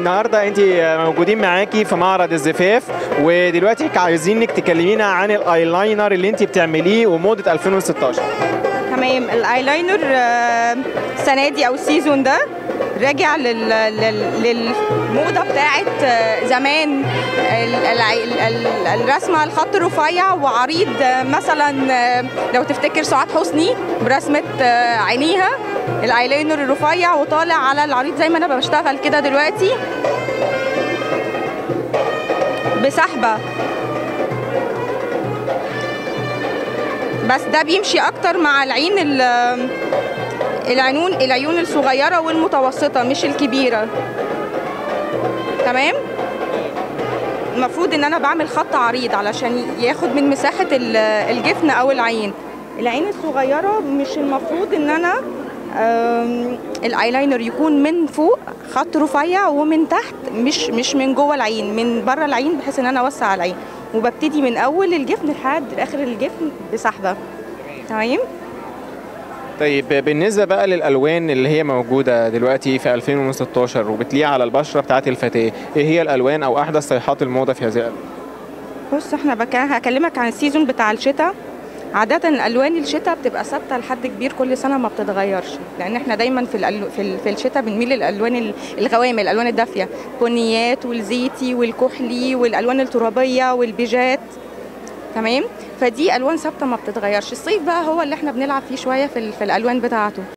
النهارده انت موجودين معاكي في معرض الزفاف ودلوقتي عايزينك تكلمينا عن الايلاينر اللي انت بتعمليه وموضه 2016 تمام الايلاينر آه، السنه دي او السيزون ده راجع لل... لل... للموضه بتاعت آه، زمان ال... ال... ال... الرسمه الخط رفيع وعريض آه، مثلا آه، لو تفتكر سعاد حسني برسمه آه، عينيها الايلاينر الرفيع وطالع على العريض زي ما انا بشتغل كده دلوقتي بسحبه بس ده بيمشي اكتر مع العين ال- العينون العيون الصغيره والمتوسطه مش الكبيره تمام المفروض ان انا بعمل خط عريض علشان ياخد من مساحه ال- الجفن او العين العين الصغيره مش المفروض ان انا آم، الايلاينر يكون من فوق خط رفيع ومن تحت مش مش من جوه العين من بره العين بحيث ان انا اوسع العين وببتدي من اول الجفن لحد اخر الجفن بسحبه تمام طيب بالنسبه بقى للالوان اللي هي موجوده دلوقتي في 2016 وبتليق على البشره بتاعت الفتاه ايه هي الالوان او احدث صيحات الموضه في هذه الالوان بص احنا بك... هكلمك عن السيزون بتاع الشتاء عادة الألوان الشتاء بتبقى ثابتة لحد كبير كل سنة ما بتتغيرش لأن احنا دايما في الألو... في, ال... في الشتاء بنميل للألوان ال- الغوامق الألوان الدافية البنيات والزيتي والكحلي والألوان الترابية والبيجات تمام فدي ألوان ثابتة ما بتتغيرش الصيف بقى هو اللي احنا بنلعب فيه شوية في, ال... في الألوان بتاعته